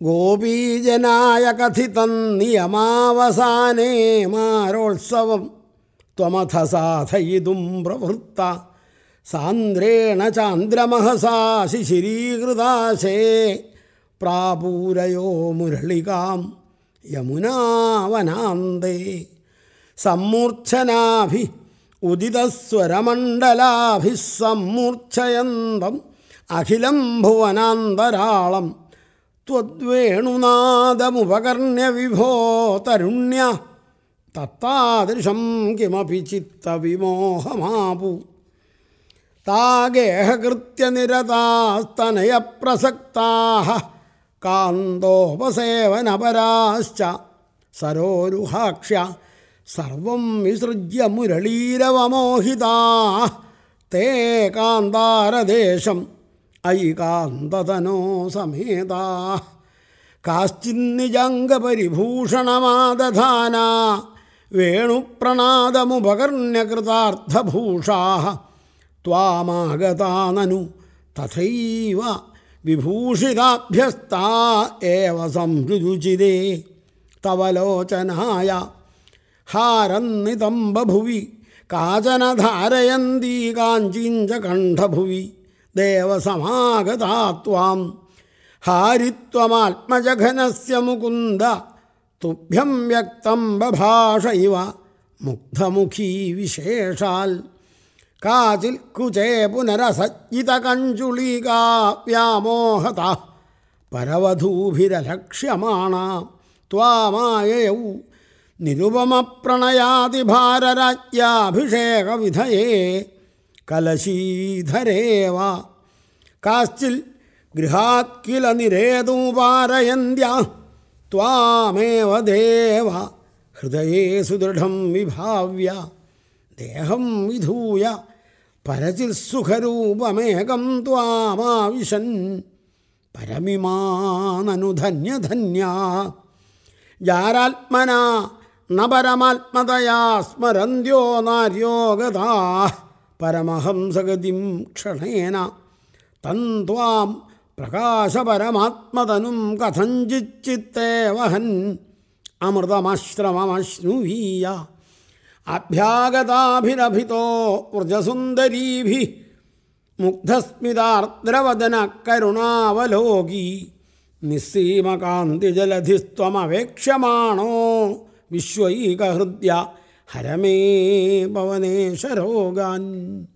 ഗോപീജനായ കഥിതം നിയമാവസാനേ മാരോത്സവം ത്വമഥ സാധയിതും പ്രവൃത്ത സാന്ദ്രേണ ചാന്ദ്രമഹസാ ശിശിരീകൃതാശേ പ്രാപൂരയോ മുരളികാം യമുനാവനാന്തേ സമ്മൂർച്ഛനാഭി ഉദിതസ്വരമണ്ഡലാഭിः സമ്മൂർച്ഛയന്തം അഖിലം ഭുവനാന്തരാളം ത്വദ്വേണുനാദമുപകർണ്യ വിഭോ തരുണ്യ തത്താദൃശം കിമപി ചിത്തവിമോഹമാപു താഗേഹകൃത്യനിരതാസ്തനയപ്രസക്താः കാന്തോപസേവനപരാശ്ച സരോരുഹാക്ഷ്യ സർവം വിസൃജ്യ മുരളീരവമോഹിതാ തേ കാന്താരദേശം അയി കാന്തതനോ സമേതാ കാശ്ചിന്നിജംഗപരിഭൂഷണമാദധാന വേണുപ്രണാദമുപകർണ്യകൃതാർത്ഥഭൂഷാ ത്വാമാഗതാനനു തഥൈവ വിഭൂഷിതാഭ്യസ്താ ഏവ സംരുചിരേ തവ ലോചനായ ഹാരന്നിതം ബഭുവി കാചന ധാരയന്തി കാഞ്ചീഞ്ച കണ്ഠഭുവി ദേവസമാഗതാ ത്വാം ഹാരിത്വമാത്മജഘനസ്യ മുകുന്ദ തുഭ്യം വ്യക്തം ബഭാഷ ഇവ മുഗ്ധമുഖീ വിശേഷാൽ കാചിൽ കുചേ പുനരസജ്ജിതകഞ്ചുളികാ വ്യാമോഹത പരവധൂഭിരലക്ഷ്യമാണ ത്വാമായയൗ നിരുപമപ്രണയാതിഭാരരാജ്യാഭിഷേകവിധയേ കലശീധരേവ കാശ്ചിൽ ഗൃഹാത് കില നിരേതൂപാരയന്ത്യ ത്വാമേവ ദേവ ഹൃദയേ സുദൃഢം വിഭാവ്യ ദേഹം വിധൂയ പരചിൽ സുഖരൂപമേകം ത്വാമാവിശൻ പരമിമാനനുധന്യധന്യ ജാരാത്മന ന പരമാത്മതയാ സ്മരന്ത്യോ നാര്യോഗതാ പരമഹംസഗതിം ക്ഷണേന തന്ത്വാം പ്രകാശപരമാത്മതനും കഥഞ്ചിച്ചിത്തേ വഹൻ അമൃതമാശ്രമമശ്നുവീയ അഭ്യാഗതാഭിരഭിതോ വ്രജസുന്ദരീഭി മുഗ്ധസ്മിതാർദ്രവദന കരുണാവലോകി നിസ്സീമകാന്തിജലധിസ്ത്വമവേക്ഷ്യമാണോ വിശ്വൈകഹൃദ്യ ഹരമേ പവനേശരോഗാൻ